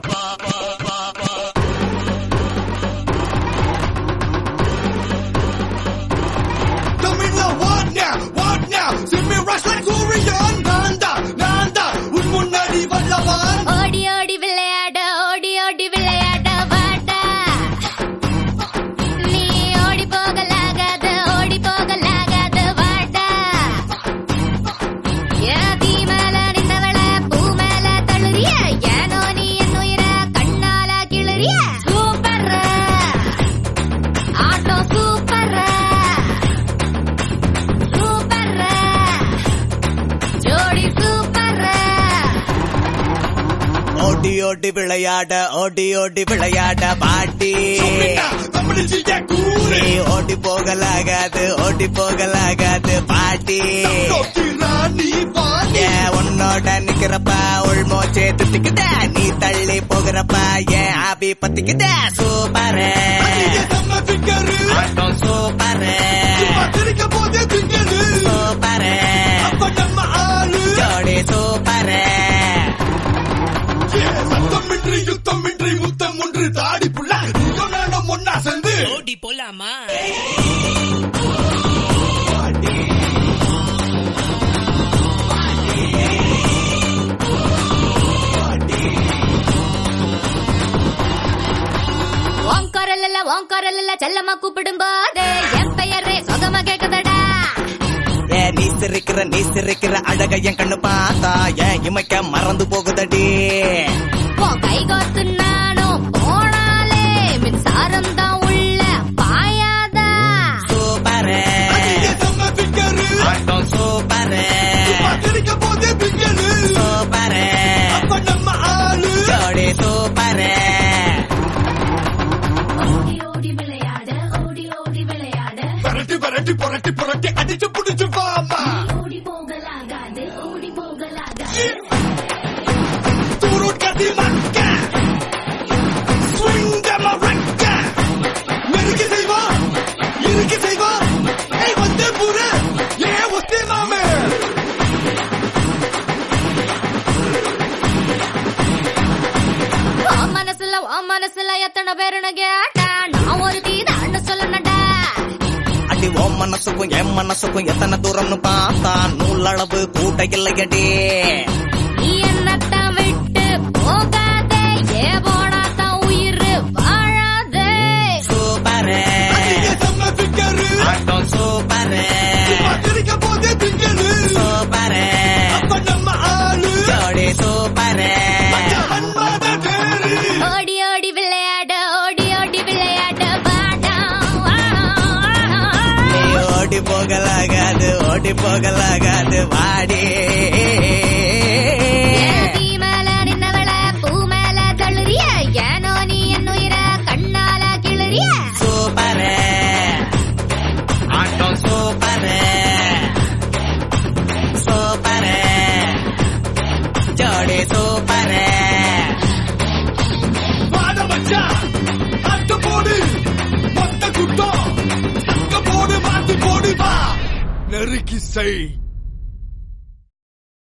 தமிழ்ல what now what now see me rush like சூரியன் நான் தான் நான் தான் உன் முன்னாடி வல்லவன் ஓடி ஓடி விளையாட ஓடி ஓடி விளையாட வாடா நீ ஓடி போகலாகாது ஓடி போகலாகாது வாடா ஏன் தீ மேல நின்னவள பூ மேல தழுறிய ஏனோ நீ என் உயிர கண்ணால கிளறிய சூப்பர் ஆட்டோ சூப்பர் சூப்பர் ஜோடி சூப்பர் ஓடி ஓடி விளையாட ஓடி ஓடி விளையாட பாட்டி சொல்லிட்டா தமிழிச்சு ஏன் கூறு நீ ஓடி போகலாகாது ஓடி போகலாகாது பாட்டி நோக்கி ராணி வாணி ஏன் உன்னோட நிக்கிறப்ப உள்மோச்சே துட்டிக்குத நீ தள்ளி போகிறப்ப ஏன் ஆபி பத்திக்குத சூப்பர் அதிக நம்ம பிக்கரு ஆட்டம் சூப்பர் சும்மா திரிக்க போதே திங்கரு சூப்பர் அப்ப நம்ம ஆளு ஜோடி சூப்பர் ஏ, சத்தமின்றி யுத்தமின்றி முத்தம் ஒன்று தாடி புள்ள நீயும் நானும் ஒன்னா சேர்ந்து ஓடி போலாமா உன் குரல் இல்ல உன் குரல் இல்ல செல்லமா கூப்பிடும் போது என் பெயரே சொகமா கேக்குதடா ஏ நீ சிரிக்கிற நீ சிரிக்கிற அழக என் கண்ணு பார்த்தா ஏன் இமைக்க மறந்து போகுதடி உன் கை கோத்து நானும் போனாலே மின்சாரம் தான் உள்ள பாயாதா சூப்பர் அதிக நம்ம பிக்கரு ஆட்டம் சூப்பர் சும்மா திரிக்க போதே திங்கரு சூப்பர் அப்ப நம்ம ஆளு ஜோடி சூப்பர் ஓடி ஓடி விளையாட ஓடி ஓடி விளையாட பரட்டி பரட்டி புரட்டி புரட்டி அடிச்சு புடிச்சு வாமா ஓடி போகலாகாது ஓடி போகலாகாது தூரு கதி மக்க ஸ்விங் தம ரக்க மெருக்கு செய்வா இருக்கு செய்வா ஏய் வந்தே பூரே ஏ ஒத்தே மாமே உன் மனசுல உன் மனசுல எத்தனை பேருன்னு கேட்டா நான் ஒரு தீதான்னு சொல்லணும்டா அடி ஓ மனசுக்கும் என் மனசுக்கும் எத்தனை தூரம்னு பார்த்தா நூலளவு கூட்ட இல்லையடி நீ என்னத்தான் விட்டு போகாதே ஏ போனாதான் உயிர் வாழாதே சூப்பர் அதிக நம்ம பிக்கரு ஆட்டம் சூப்பர் சும்மா திரிக்க போதே திங்கரு சூப்பர் அப்ப நம்ம ஆளு ஜோடி சூப்பர் மன்மத தேரு ஓடி ஓடி விளையாட ஓடி ஓடி விளையாட வாடா நீ ஓடி போகலாகாது ஓடி போகலாகாது வாடி தீ மேல நின்னவள பூ மேல தழுறிய ஏனோ நீ என் உயிர கண்ணால கிளறிய சூப்பர் ஆட்டம் சூப்பர் சூப்பர் ஜோடி சூப்பர் வாட மச்சான் அட்டு போடு மொத்த குட்டம் சக்க போடு மாத்தி போடு வா நெருக்கி செய்